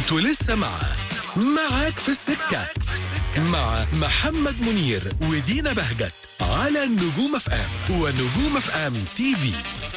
انتوا لسه مع معاك في السكة مع محمد منير ودينا بهجت على النجوم اف ام ونجوم اف ام تي في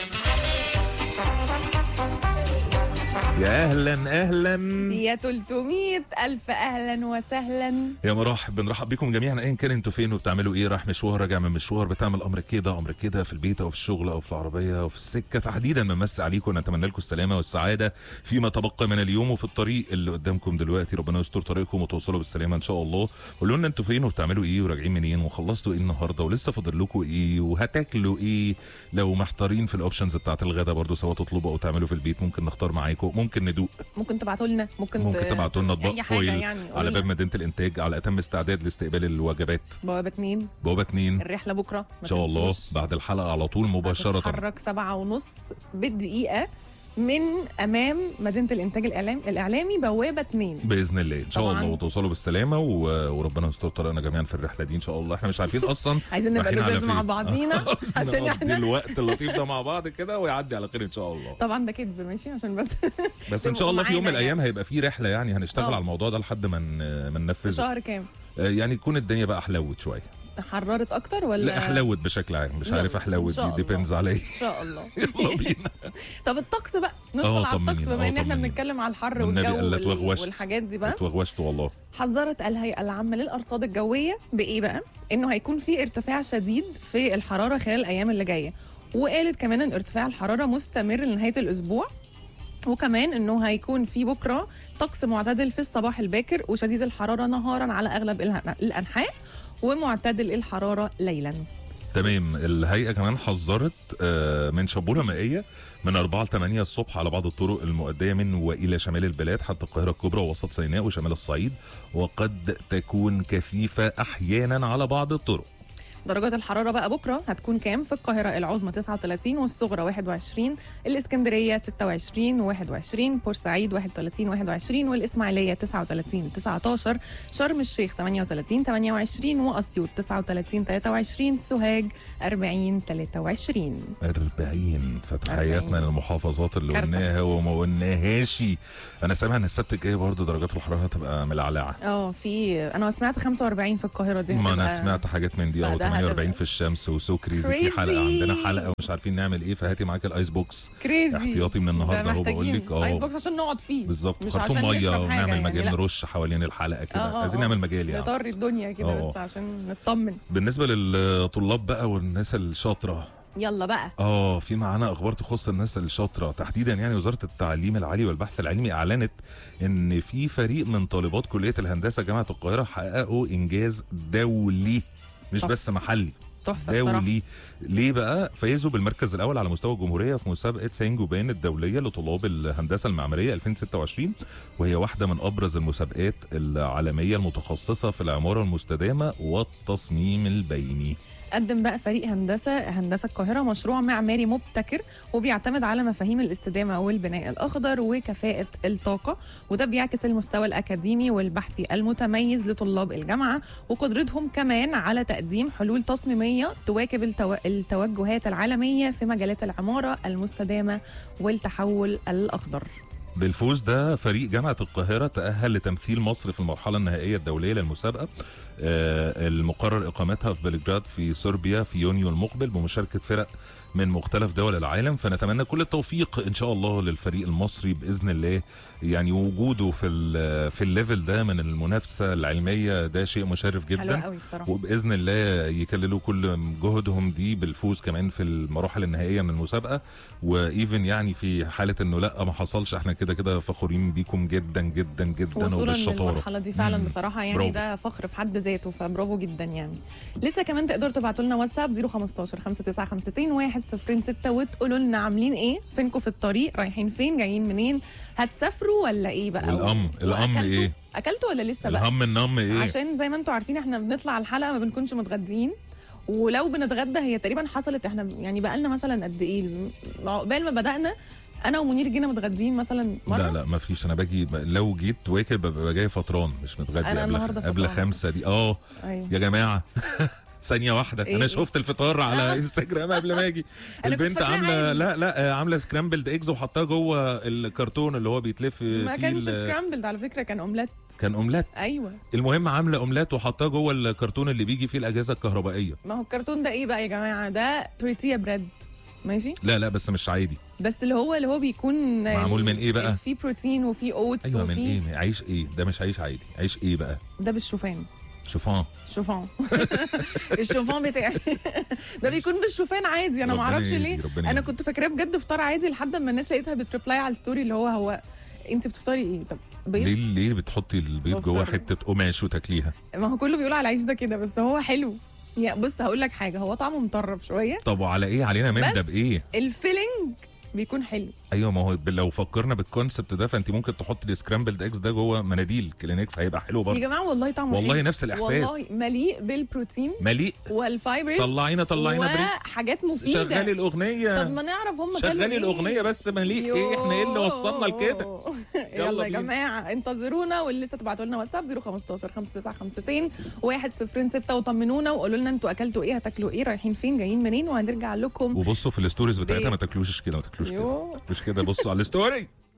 يا اهلا اهلا يا 300 ألف أهلا وسهلا يا مرحب بنرحب بكم جميعا ايا كان انتوا فين وبتعملوا ايه رايح مشوار راجع من مشوار بتعمل امر كده امر كده في البيت او في الشغل او في العربيه او في السكه تحديدا بنمسي عليكم ونتمنى لكم السلامه والسعاده فيما تبقى من اليوم وفي الطريق اللي قدامكم دلوقتي ربنا يستر طريقكم وتوصلوا بالسلامه ان شاء الله قولوا لنا انتوا فين وبتعملوا ايه وراجعين منين وخلصتوا ايه النهارده ولسه فاضل لكم ايه وهتاكلوا ايه لو محتارين في الاوبشنز بتاعت الغدا برضو سواء تطلبوا او تعملوا في البيت ممكن نختار معاكم ممكن ندوق ممكن تبعتوا لنا ممكن ممكن ت- تبعتوا لنا أي اطباق حاجة فويل يعني على قولوا باب لنا. مدينه الانتاج على اتم استعداد لاستقبال الوجبات بوابة اتنين بوابه اتنين الرحلة بكرة ان شاء الله بعد الحلقه على طول مباشره هتتحرك سبعة ونص بالدقيقة من أمام مدينة الإنتاج الإعلام الإعلامي بوابة اتنين باذن الله ان شاء طبعاً. الله وتوصلوا بالسلامه و... وربنا يستر طريقنا جميعا في الرحله دي ان شاء الله احنا مش عارفين اصلا عايزين نبقى رايحين على لزاز مع فين. بعضينا عشان نقضي احنا الوقت اللطيف ده مع بعض كده ويعدي على خير ان شاء الله طبعا ده كدب ماشي عشان بس بس ان شاء تبقوا الله في يوم من معانا الايام هيبقى في رحله يعني هنشتغل آه. على الموضوع ده لحد ما ن- ما ننفذه شهر كام آه، يعني تكون الدنيا بقى حلوت شويه حررت أكتر ولا لا حلوت بشكل عام مش يلا، عارف إن حلوت شاء دي الله. ديبيندز عليا إن شاء الله يلا بينا طب الطقس بقى ندخل آه، على الطقس طمنينا، بما آه، ان احنا طمنينا. بنتكلم على الحر والنبي والجو قال لا وال- توغوشت. والحاجات دي بقى اتوغوشت والله حذرت الهيئة العامة للأرصاد الجوية بإيه بقى؟ إنه هيكون في ارتفاع شديد في الحرارة خلال الأيام اللي جاية وقالت كمان إن ارتفاع الحرارة مستمر لنهاية الأسبوع وكمان انه هيكون في بكره طقس معتدل في الصباح الباكر وشديد الحراره نهارا على اغلب اله- الانحاء ومعتدل الحراره ليلا تمام الهيئه كمان حذرت آه، من شبوره مائيه من 4 ل 8 الصبح على بعض الطرق المؤديه من والى شمال البلاد حتى القاهره الكبرى ووسط سيناء وشمال الصعيد وقد تكون كثيفه احيانا على بعض الطرق درجات الحرارة بقى بكرة هتكون كام؟ في القاهرة العظمى 39 والصغرى 21 الإسكندرية 26 21 بورسعيد 31 21 والإسماعيلية 39 19 شرم الشيخ 38 28 وأسيوط 39 23 سوهاج 40 23 40 فتحياتنا 40. للمحافظات اللي كارثة. قلناها وما قلناهاش انا سامع ان السبت الجاي برضه درجات الحراره هتبقى ملعلعه اه في انا سمعت 45 في القاهرة دي ما انا هتبقى- سمعت حاجات من دي اه بعدها 48 هتبقى- في الشمس وسكري زي في حلقه Crazy. عندنا حلقه ومش عارفين نعمل ايه فهاتي معاك الايس بوكس كريزي احتياطي من النهارده ده اهو بقول محتاجين لك ايس اه بوكس عشان نقعد فيه بالظبط مش خرطوم عشان ميه نشرب حاجة ونعمل يعني، مجال لا. نرش حوالين الحلقه آه، كده آه، عايزين آه. نعمل مجال يعني نطري الدنيا كده آه. بس عشان نطمن بالنسبه للطلاب بقى والناس الشاطره يلا بقى اه في معانا اخبار تخص الناس الشاطره تحديدا يعني وزاره التعليم العالي والبحث العلمي اعلنت ان في فريق من طالبات كليه الهندسه جامعه القاهره حققوا انجاز دولي مش طب. بس محلي تحفه بصراحه دولي ليه بقى فازوا بالمركز الاول على مستوى الجمهوريه في مسابقه سينجوبان الدوليه لطلاب الهندسه المعماريه 2026 وهي واحده من ابرز المسابقات العالميه المتخصصه في العماره المستدامه والتصميم البيني قدم بقى فريق هندسه هندسه القاهره مشروع معماري مبتكر وبيعتمد على مفاهيم الاستدامه والبناء الاخضر وكفاءه الطاقه وده بيعكس المستوى الاكاديمي والبحثي المتميز لطلاب الجامعه وقدرتهم كمان على تقديم حلول تصميميه تواكب التو... التوجهات العالميه في مجالات العماره المستدامه والتحول الاخضر بالفوز ده فريق جامعة القاهرة تأهل لتمثيل مصر في المرحلة النهائية الدولية للمسابقة آه، المقرر إقامتها في بلجراد في صربيا في يونيو المقبل بمشاركة فرق من مختلف دول العالم فنتمنى كل التوفيق إن شاء الله للفريق المصري بإذن الله يعني وجوده في ال- في الليفل ده من المنافسة العلمية ده شيء مشرف حلو جدا قوي بصراحه وباذن الله يكللوا كل جهدهم دي بالفوز كمان في المراحل النهائيه من المسابقه وايفن يعني في حاله انه لا ما حصلش احنا كده كده فخورين بيكم جدا جدا جدا وصولا وبالشطاره للمرحله دي فعلا مم. بصراحه يعني برافو. ده فخر في حد ذاته فبرافو جدا يعني لسه كمان تقدروا تبعتوا لنا واتساب 015 5952 106 وتقولوا لنا عاملين ايه فينكم في الطريق رايحين فين جايين منين هتسافروا ولا ايه بقى والأم- الأم وأكلتوا- إيه؟ اكلتوا ولا لسه بقى الهم النم ايه عشان زي ما انتم عارفين احنا بنطلع الحلقه ما بنكونش متغديين ولو بنتغدى هي تقريبا حصلت احنا يعني بقى لنا مثلا قد ايه عقبال ما بدانا انا ومنير جينا متغديين مثلا مره لا لا ما فيش انا باجي لو جيت واكل ببقى جاي فطران مش متغدي أنا قبل النهاردة قبل فطران. خمسة دي اه ايوه يا جماعه ثانيه واحده إيه انا إيه؟ شفت الفطار على آه. انستجرام قبل ما اجي أنا كنت البنت فاكراها عامله عادي. لا لا آه، عامله سكرامبلد ايجز وحطها جوه الكرتون اللي هو بيتلف ما فيه كانش ال- سكرامبلد على فكره كان اومليت كان اومليت ايوه المهم عامله اومليت وحطها جوه الكرتون اللي بيجي فيه الاجهزه الكهربائيه ما هو الكرتون ده ايه بقى يا جماعه ده تورتيا بريد ماشي لا لا بس مش عادي بس اللي هو اللي هو بيكون معمول من إيه بقى؟ في بروتين وفي اوتس ايوه من وفي ايه عيش ايه ده مش عيش عادي عيش ايه بقى ده بالشوفان شوفان شوفان الشوفان بتاعي ده بيكون بالشوفان عادي انا ما ربنا اعرفش يهدي، ليه ربنا انا يهدي. كنت فاكراه بجد فطار عادي لحد ما الناس لقيتها بتريبلاي على الستوري اللي هو هو انت بتفطري ايه طب بيض ليه ليه بتحطي البيض جوه بفطر. حته قماش وتاكليها ما هو كله بيقول على العيش ده كده بس هو حلو يا بص هقول لك حاجه هو طعمه مطرب شويه طب وعلى ايه علينا من ده بس بايه الفيلينج بيكون حلو ايوه ما هو ب- لو فكرنا بالكونسبت ده فانت ممكن تحطي السكرامبلد اكس ده جوه مناديل كلينكس هيبقى حلو يا برضه جماعه والله طعمه والله حلو. نفس الإحساس. والله مليء بالبروتين مليء والفايبرز طلعينا طلعينا بريك وحاجات مفيده شغلي الاغنيه طب ما نعرف هم كانوا شغلي إيه؟ الاغنيه بس مليء ايه احنا ايه اللي وصلنا لكده يلا يا بينا. جماعه انتظرونا واللي لسه تبعتوا لنا واتساب 015 5952 106 وطمنونا وقولوا لنا انتوا اكلتوا ايه هتاكلوا ايه رايحين فين جايين منين وهنرجع لكم وبصوا في الستوريز بتاعتها ليه؟ ما تاكلوش كده ما تاكلوش كده يوه. مش كده بصوا على الستوري